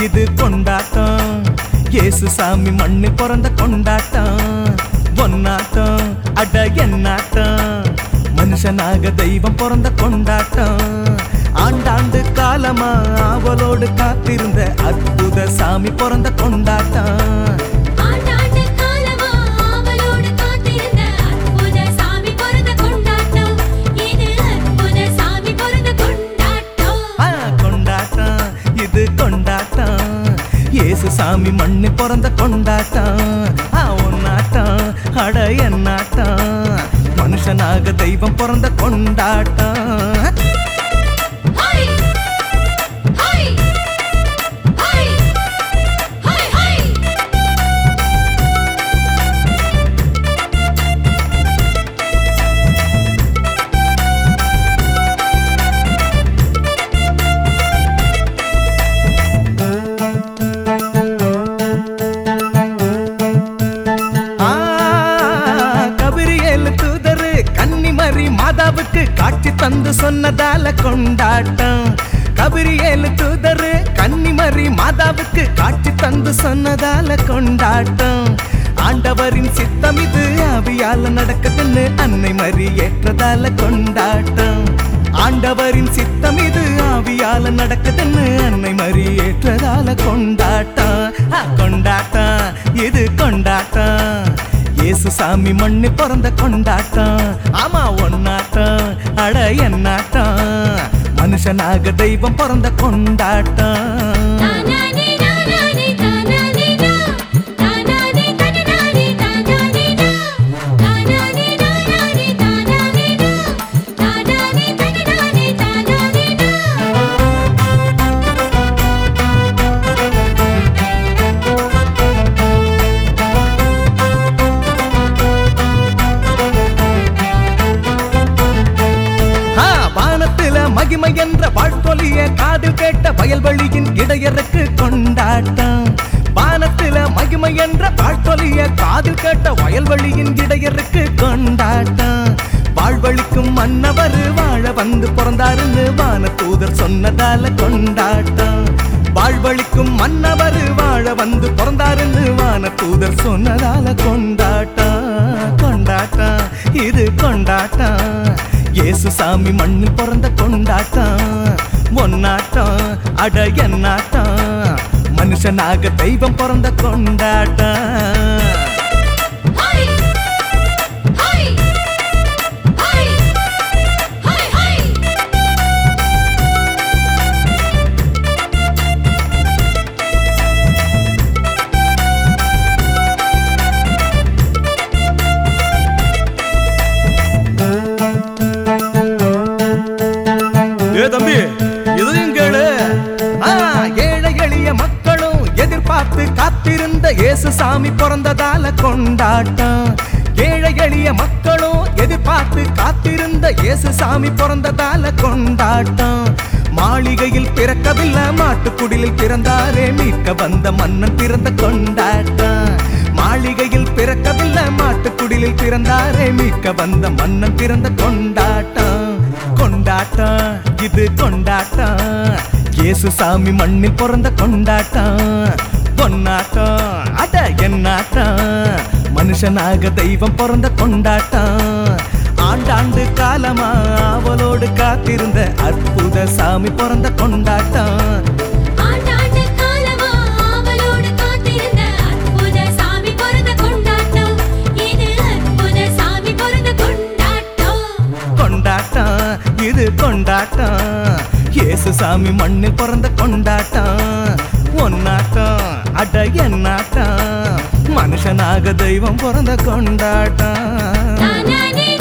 இது கொண்டாட்டம் இயேசு சாமி மண்ணில் பிறந்த கொண்டாட்டம் பொன்னாட்டம் அட என்னாட்டம் மனுஷனாக தெய்வம் பிறந்த கொண்டாட்டம் ஆண்டாண்டு காலமா ஆவலோடு காத்திருந்த அற்புத சாமி பிறந்த கொண்டாட்டம் ஆண்டாண்டு காலமா ஆவலோடு காத்திருந்த அற்புத சாமி பிறந்த கொண்டாட்டம் இது அற்புத சாமி பிறந்த கொண்டாட்டம் ஆ, கொண்டாட்டம் இது கொண்டாட்டம் இயேசு சாமி மண்ணு பிறந்த கொண்டாட்டம் ஆ, ஒன்னாட்டம் அட என்னாட்டம் மனுஷனாக தெய்வம் பிறந்த கொண்டாட்டம் ஹை ஹை ஹை ஹை ஹை ஆ, கபிரியேலு தூதரு கன்னிமரி மாதாவுக்கு காட்சி தந்து சொன்னதால கொண்டாட்டம் கபிரியேலு தூதரு கன்னிமரி மாதாவுக்கு காட்சி தந்து சொன்னதால கொண்டாட்டம் ஆண்டவரின் சித்தம் இது ஆவியால நடக்குதுன்னு அன்னை மரி ஏற்றதால கொண்டாட்டம் ஆண்டவரின் சித்தம் இது ஆவியால நடக்குதுன்னு அன்னை மரி ஏற்றதால கொண்டாட்டம் ஆ, கொண்டாட்டம் இது கொண்டாட்டம் இயேசு சாமி மண்ணு பிறந்த கொண்டாட்டம் ஆமா ஒன்னாட்டம் அட என்னாட்டம் மனுஷனாக தெய்வம் பிறந்த கொண்டாட்டம் தானானே தானானே தானானே தா தானானே தானானே தானானே தா தானானே தானானே தானானே தா தானானே தானானே தானானே தா ஆ, வானத்தில மகிமை என்ற வாழ்த்தொலிய காதில் கேட்ட வயல்வெளியின் இடையருக்கு கொண்டாட்டம் வானத்தில மகிமை என்ற வாழ்த்தொலிய காதில் கேட்ட வயல்வெளியின் இடையருக்கு கொண்டாட்டம் வாழ்வழிக்கும் மன்னவர் வாழ வந்து பிறந்தாருன்னு வான தூதர் சொன்னதால கொண்டாட்டம் வாழ்வழிக்கும் மன்னவர் வாழ வந்து பிறந்தாருன்னு வான தூதர் சொன்னதால கொண்டாட்டம் கொண்டாட்டம் இது கொண்டாட்டம் இயேசு சாமி மண்ணில் பிறந்த கொண்டாட்டம் ஒன்னாட்டம் அட என்னாட்டம் மனுஷனாக தெய்வம் பிறந்த கொண்டாட்டம் ஹை ஹை ஹை ஹை ஹை ஏ தம்பி இதையும் கேளு ஆ, ஏழை எளிய மக்களும் எதிர்பார்த்து காத்திருந்த இயேசு சாமி பிறந்ததால கொண்டாட்டம் ஏழை எளிய மக்களும் எதிர்பார்த்து காத்திருந்த இயேசு சாமி பிறந்ததால கொண்டாட்டம் மாளிகையில் பிறக்கவில்லை மாட்டுக்குடிலில் பிறந்தாரே மீட்க வந்த மன்னன் பிறந்த கொண்டாட்டம் மாளிகையில் பிறக்கவில்லை மாட்டுக்குடிலில் பிறந்தாரே மீட்க வந்த மன்னன் பிறந்த கொண்டாட்டம் கொண்டாட்டம் இது கொண்டாட்டம் இயேசு சாமி மண்ணில் பிறந்த கொண்டாட்டம் பொன்னாட்டம் அட என்னாட்டம் மனுஷனாக தெய்வம் பிறந்த கொண்டாட்டம் ஆண்டாண்டு காலமா அவளோடு காத்திருந்த அற்புத சாமி பிறந்த கொண்டாட்டம் ஆண்டாண்டு காலமா ஆவலோடு காத்திருந்த அற்புத சாமி பிறந்த கொண்டாட்டம் இது அற்புத சாமி பிறந்த கொண்டாட்டம் கொண்டாட்டம் இது கொண்டாட்டம் இயேசு சாமி மண்ணில் பிறந்த கொண்டாட்டம் ஒன்னாட்டம் அட என்னாட்டம் மனுஷனாக தெய்வம் பிறந்த கொண்டாட்டம் தானானே